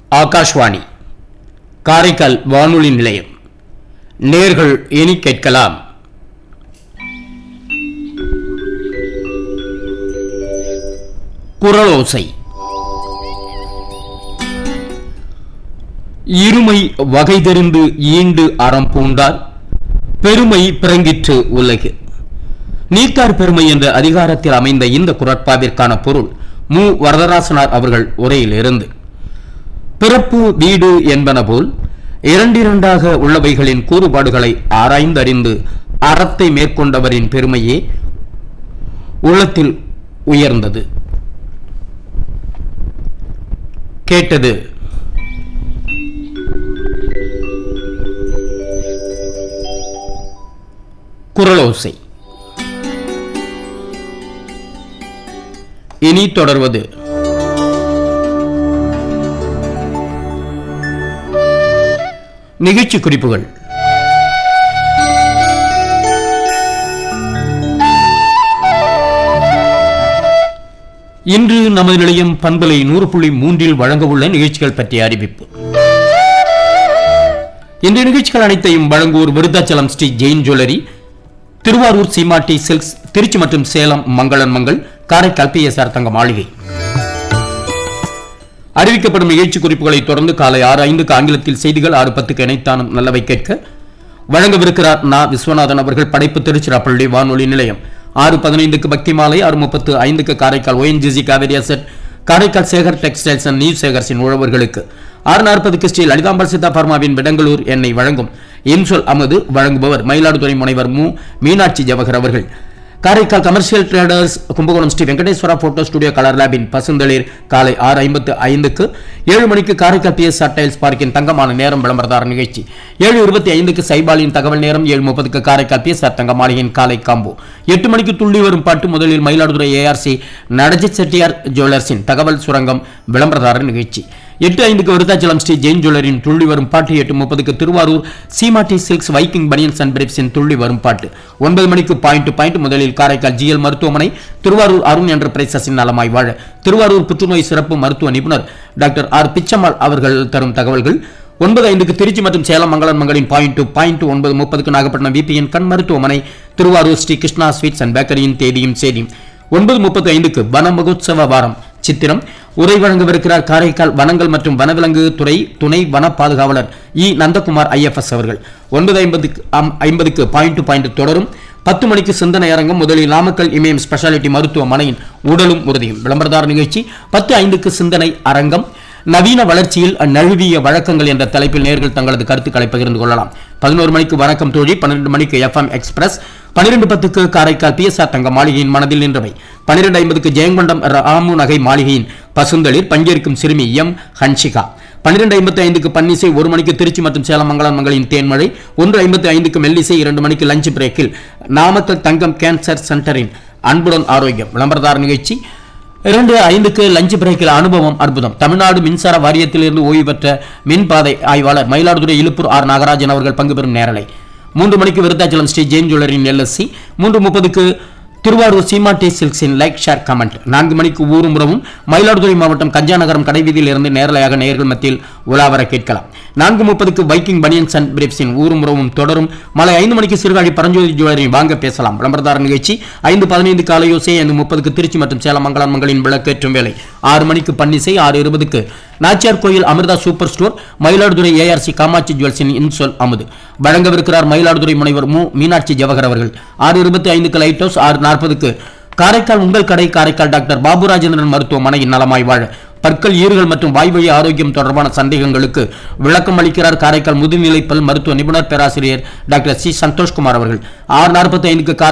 ஆகாஷ்வாணி காரைக்கால் வானொலி நிலையம் நேர்கள் இனி கேட்கலாம் குரலோசை இருமை வகை தெரிந்து ஈண்டு அறம் பூண்டார் பெருமை பிறங்கிற்று உலகு நீத்தார் பெருமை என்ற அதிகாரத்தில் அமைந்த இந்த குரட்பாவிற்கான பொருள் மு வரதராசனார் அவர்கள் உரையிலிருந்து பிறப்பு வீடு என்பன போல் இரண்டிரண்டாக உள்ளவைகளின் கூறுபாடுகளை ஆராய்ந்தறிந்து அறத்தை மேற்கொண்டவரின் பெருமையே உள்ளத்தில் உயர்ந்தது கேட்டது குரலோசை இனி தொடர்வது நிகழ்ச்சி குறிப்புகள் இன்று நமது நிலையம் பண்பலை நூறு புள்ளி மூன்றில் வழங்கவுள்ள நிகழ்ச்சிகள் பற்றிய அறிவிப்பு இந்த நிகழ்ச்சிகள் அனைத்தையும் வழங்குவோர் விருத்தாச்சலம் ஸ்ரீ ஜெயின் ஜுவல்லரி திருவாரூர் சீமாட்டி சில்க்ஸ் திருச்சி மற்றும் சேலம் மங்களன் மங்கள் காரைக்கால் பிஎஸ்ஆர் தங்க மாளிகை அறிவிக்கப்படும் நிகழ்ச்சி குறிப்புகளை தொடர்ந்து காலை ஆறு ஐந்துக்கு ஆங்கிலத்தில் செய்திகள் ஆறு பத்துக்கு இணைத்தானும் நல்லவை கேட்க வழங்கவிருக்கிறார் நா விஸ்வநாதன் அவர்கள் படைப்பு திருச்சிராப்பள்ளி வானொலி நிலையம் ஆறு பதினைந்துக்கு பக்தி மாலை ஆறு முப்பத்து ஐந்துக்கு Karaikal ONGC Kaveri asset Karaikal Sekar textiles and new சேகர்ஸின் உழவர்களுக்கு ஆறு நாற்பதுக்கு ஸ்ரீ லலிதாம்பர் சித்தா பர்மாவின் விடங்களூர் எண்ணெய் வழங்கும் இன்சொல் அமது வழங்குபவர் மயிலாடுதுறை முனைவர் மு மீனாட்சி ஜவஹர் அவர்கள் Karaikal commercial traders Kumbakonam Sri Venkateswara photo studio colour லேபின் பசுந்தளிர் காலை ஆறு ஐம்பத்து ஐந்துக்கு ஏழு மணிக்கு காரைக்கால் பிஎஸ் டைல்ஸ் பார்க்கின் தங்கமான நேரம் விளம்பரதார நிகழ்ச்சி ஏழு இருபத்தி ஐந்துக்கு சைபாலின் தகவல் நேரம் ஏழு முப்பதுக்கு காரைக்கால் பிஎஸ் தங்க மாளிகையின் காலை காம்போ எட்டு மணிக்கு துள்ளி வரும் பாட்டு முதலில் மயிலாடுதுறை ஏஆர்சி நடஜி செட்டியார் ஜுவல்லர்ஸின் தகவல் சுரங்கம் விளம்பரதார நிகழ்ச்சி எட்டு ஐந்துக்கு விருத்தாச்சலம் ஸ்ரீ ஜெயின் ஜுவல்லரின் துள்ளி வரும் பாட்டு எட்டு முப்பதுக்கு Thiruvarur Seematti silks Viking banians and பிரிப்ஸின் துள்ளி வரும் பாட்டு ஒன்பது மணிக்கு பாயிண்ட் பாயிண்ட் முதலில் காரைக்கால் ஜிஎல் மருத்துவமனை திருவாரூர் அருண் என்டர்பிரைசஸின் நலமாய் வாழ திருவாரூர் புற்றுநோய் சிறப்பு மருத்துவ நிபுணர் டாக்டர் ஆர் பிச்சம்மாள் அவர்கள் தரும் தகவல்கள் ஒன்பது ஐந்துக்கு திருச்சி மற்றும் சேலம் மங்களன் மங்களின் பாயிண்ட் டு பாயிண்ட் ஒன்பது முப்பதுக்கு நாகப்பட்டினம் விபிஎன் கண் மருத்துவமனை திருவாரூர் ஸ்ரீ கிருஷ்ணா ஸ்வீட்ஸ் அண்ட் பேக்கரியின் தேதியும் செய்தியும் ஒன்பது முப்பத்தி ஐந்துக்கு வன மகோத்சவ வாரம் சித்திரம் உரை வழங்கவிருக்கிறார் காரைக்கால் வனங்கள் மற்றும் வனவிலங்கு துறை துணை வன பாதுகாவலர் இ நந்தகுமார் ஐஎஃப்எஸ் அவர்கள் ஒன்பது ஐம்பதுக்கு ஐம்பதுக்கு பாயிண்ட் டு பாயிண்ட் தொடரும் பத்து மணிக்கு சிந்தனை அரங்கம் முதலில் நாமக்கல் இமயம் ஸ்பெஷாலிட்டி மருத்துவமனையின் உடலும் உறுதியும் விளம்பரதார நிகழ்ச்சி பத்து ஐந்துக்கு சிந்தனை அரங்கம் நவீன வளர்ச்சியில் நழுவிய வழக்கங்கள் என்ற தலைப்பில் நேர்கள் தங்களது கருத்துக்களை பகிர்ந்து கொள்ளலாம் பதினோரு மணிக்கு வணக்கம் தோழி பன்னிரண்டு மணிக்கு எஃப்எம் எக்ஸ்பிரஸ் பன்னிரண்டு பத்துக்கு காரைக்கால் பிஎஸ்ஆர் தங்க மாளிகையின் மனதில் நின்றவை பன்னிரண்டு ஐம்பதுக்கு ஜெயங்கொண்டம் ராமு நகை மாளிகையின் பசுந்தளிர் பங்கேற்கும் சிறுமி எம் ஹன்ஷிகா பன்னிரண்டு ஐம்பத்தி ஐந்துக்கு பன்னிசை ஒரு மணிக்கு திருச்சி மற்றும் சேலம் மங்களம் மங்களின் தேன்மழை ஒன்று ஐம்பத்தி ஐந்துக்கு மெல்லிசை இரண்டு மணிக்கு லஞ்ச் பிரேக்கில் நாமக்கல் தங்கம் கேன்சர் சென்டரின் அன்புடன் ஆரோக்கியம் விளம்பரதார நிகழ்ச்சி இரண்டு ஐந்துக்கு லஞ்ச் பிரேக்கில் அனுபவம் அற்புதம் தமிழ்நாடு மின்சார வாரியத்திலிருந்து ஓய்வு பெற்ற மின்பாதை ஆய்வாளர் மயிலாடுதுறை இலுப்பூர் ஆர் நாகராஜன் அவர்கள் பங்கு பெறும் நேரலை மூன்று மணிக்கு விருத்தாச்சலம் ஸ்ரீ ஜெயின் ஜுவல்லரின் எல்எஸ்சி மூன்று முப்பதுக்கு திருவாரூர் சீமாட்டி சில்க்ஸின் லைக் ஷேர் கமெண்ட் நான்கு மணிக்கு ஊரும் உறவும் மயிலாடுதுறை மாவட்டம் கஞ்சாநகரம் கடைவீதியில் இருந்து நேரலையாக நேர்கள் மத்தியில் உலாவர கேட்கலாம் நான்கு முப்பதுக்கு வைக்கிங் பனியன்ஸ் அண்ட் பிரேப்ஸின் ஊரும் உறவும் தொடரும் மாலை ஐந்து மணிக்கு சிறுகாழி பரஞ்சோதி ஜுவல்லரி வாங்க பேசலாம் விளம்பரதார நிகழ்ச்சி ஐந்து பதினைந்து காலையோசை ஐந்து முப்பதுக்கு திருச்சி மற்றும் சேலம் மங்களம் மங்களின் விளக்கேற்றும் வேலை ஆறு மணிக்கு பன்னிசை ஆறு இருபதுக்கு Nachiyar Koil Amirtha super store Mayiladuthurai ARC Kamatchi ஜுவல்ஸின் இன்சொல் அமுது வழங்கவிருக்கிறார் மயிலாடுதுறை முனைவர் மு மீனாட்சி ஜவஹர் அவர்கள் ஆறு இருபத்தி ஐந்துக்கு லைட் ஹவுஸ் ஆறு நாற்பதுக்கு காரைக்கால் உங்கள் கடை காரைக்கால் டாக்டர் பாபு ராஜேந்திரன் மருத்துவமனையின் நலமாய் வாழ பற்கள் ஈறுகள் மற்றும் வாய்வழி ஆரோக்கியம் தொடர்பான சந்தேகங்களுக்கு விளக்கம் அளிக்கிறார் காரைக்கால் முதுநிலை பல் மருத்துவ நிபுணர் பேராசிரியர் டாக்டர் சி சந்தோஷ்குமார் அவர்கள் ஆறு நாற்பத்தி ஐந்துக்கு